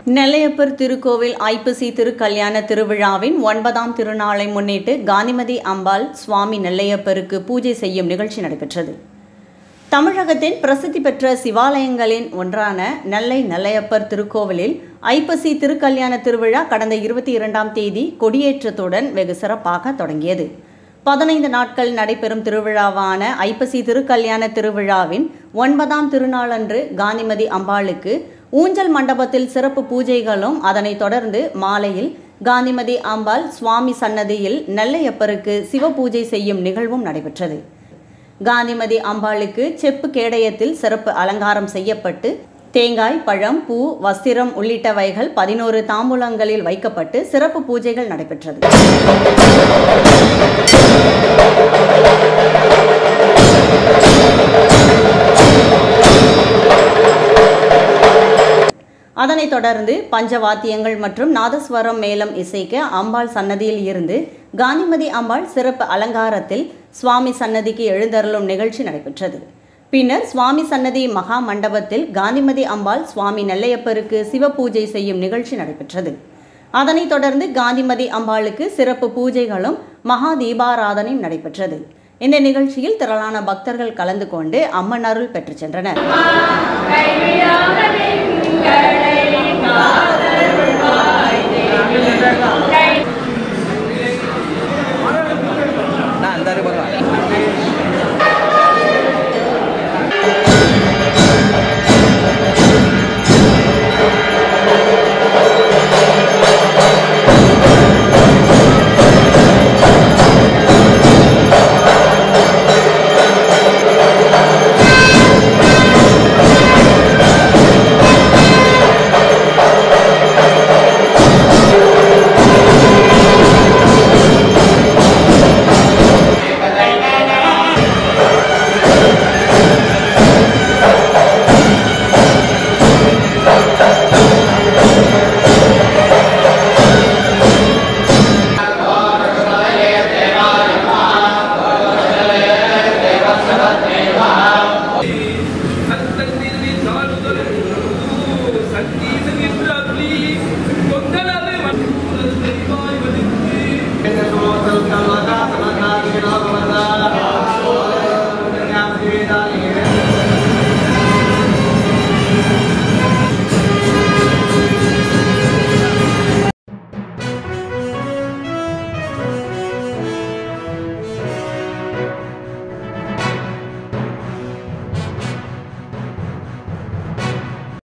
நெல்லையப்பர் திருக்கோவில் ஐப்பசி திருக்கல்யாண திருவிழாவின் ஒன்பதாம் திருநாளை முன்னிட்டு காந்திமதி அம்பாள் சுவாமி நெல்லையப்பருக்கு பூஜை செய்யும் நிகழ்ச்சி நடைபெற்றது தமிழகத்தின் பிரசித்தி பெற்ற சிவாலயங்களின் ஒன்றான நெல்லை நெல்லையப்பர் திருக்கோவிலில் ஐப்பசி திருக்கல்யாண திருவிழா கடந்த இருபத்தி இரண்டாம் தேதி கொடியேற்றத்துடன் வெகு சிறப்பாக தொடங்கியது பதினைந்து நாட்கள் நடைபெறும் திருவிழாவான ஐப்பசி திருக்கல்யாண திருவிழாவின் ஒன்பதாம் திருநாளன்று காந்திமதி அம்பாளுக்கு ஊஞ்சல் மண்டபத்தில் சிறப்பு பூஜைகளும் அதனைத் தொடர்ந்து மாலையில் காந்திமதி அம்பாள் சுவாமி சன்னதியில் நெல்லையப்பருக்கு சிவ பூஜை செய்யும் நிகழ்வும் நடைபெற்றது காந்திமதி அம்பாளுக்கு செப்பு கேடயத்தில் சிறப்பு அலங்காரம் செய்யப்பட்டு தேங்காய் பழம் பூ வஸ்திரம் உள்ளிட்டவைகள் பதினோரு தாம்பூலங்களில் வைக்கப்பட்டு சிறப்பு பூஜைகள் நடைபெற்றது அதனைத் தொடர்ந்து பஞ்சவாத்தியங்கள் மற்றும் நாதஸ்வரம் மேளம் இசைக்க அம்பாள் சன்னதியில் இருந்து காந்திமதி அம்பாள் சிறப்பு அலங்காரத்தில் சுவாமி சன்னதிக்கு எழுந்தருளும் நிகழ்ச்சி நடைபெற்றது பின்னர் சுவாமி சன்னதி மகா மண்டபத்தில் காந்திமதி அம்பாள் சுவாமி நெல்லையப்பருக்கு சிவ பூஜை செய்யும் நிகழ்ச்சி நடைபெற்றது அதனைத் தொடர்ந்து காந்திமதி அம்பாளுக்கு சிறப்பு பூஜைகளும் மகா தீபாராதனையும் நடைபெற்றது இந்த நிகழ்ச்சியில் திரளான பக்தர்கள் கலந்து கொண்டு அம்மன் அருள் பெற்றுச் சென்றனர் கைவிடாமல் எங்களை காதருள்வாய் தேவி